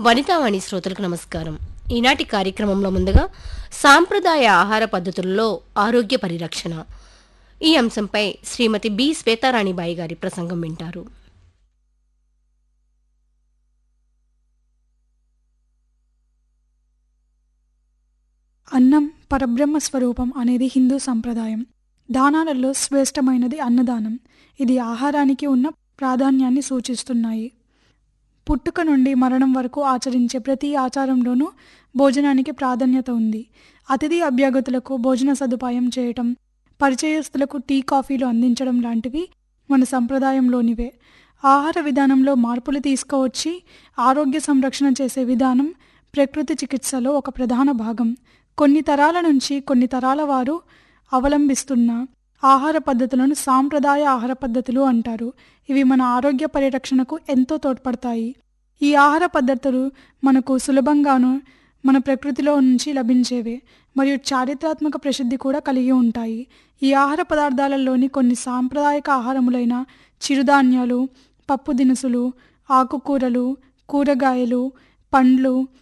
వనితావాణి శ్రోతలకు నమస్కారం ఈనాటి కార్యక్రమంలో ముందుగా సాంప్రదాయ ఆహార పద్ధతుల్లో ఆరోగ్య పరిరక్షణ ఈ అంశంపై శ్రీమతి బి శ్వేతారాణిబాయి గారి ప్రసంగం వింటారు అన్నం పరబ్రహ్మ స్వరూపం అనేది హిందూ సంప్రదాయం దానాలలో శ్రేష్టమైనది అన్నదానం ఇది ఆహారానికి ఉన్న ప్రాధాన్యాన్ని సూచిస్తున్నాయి పుట్టుక నుండి మరణం వరకు ఆచరించే ప్రతి ఆచారంలోనూ భోజనానికి ప్రాధాన్యత ఉంది అతిథి అభ్యాగతులకు భోజన సదుపాయం చేయటం పరిచయస్తులకు టీ కాఫీలు అందించడం లాంటివి మన సంప్రదాయంలోనివే ఆహార విధానంలో మార్పులు తీసుకువచ్చి ఆరోగ్య సంరక్షణ చేసే విధానం ప్రకృతి చికిత్సలో ఒక ప్రధాన భాగం కొన్ని తరాల నుంచి కొన్ని తరాల వారు అవలంబిస్తున్న ఆహార పద్ధతులను సాంప్రదాయ ఆహార పద్ధతులు అంటారు ఇవి మన ఆరోగ్య పరిరక్షణకు ఎంతో తోడ్పడతాయి ఈ ఆహార పద్ధతులు మనకు సులభంగాను మన ప్రకృతిలో నుంచి లభించేవే మరియు చారిత్రాత్మక ప్రసిద్ధి కూడా కలిగి ఉంటాయి ఈ ఆహార పదార్థాలలోని కొన్ని సాంప్రదాయక ఆహారములైన చిరుధాన్యాలు పప్పు దినుసులు ఆకుకూరలు కూరగాయలు పండ్లు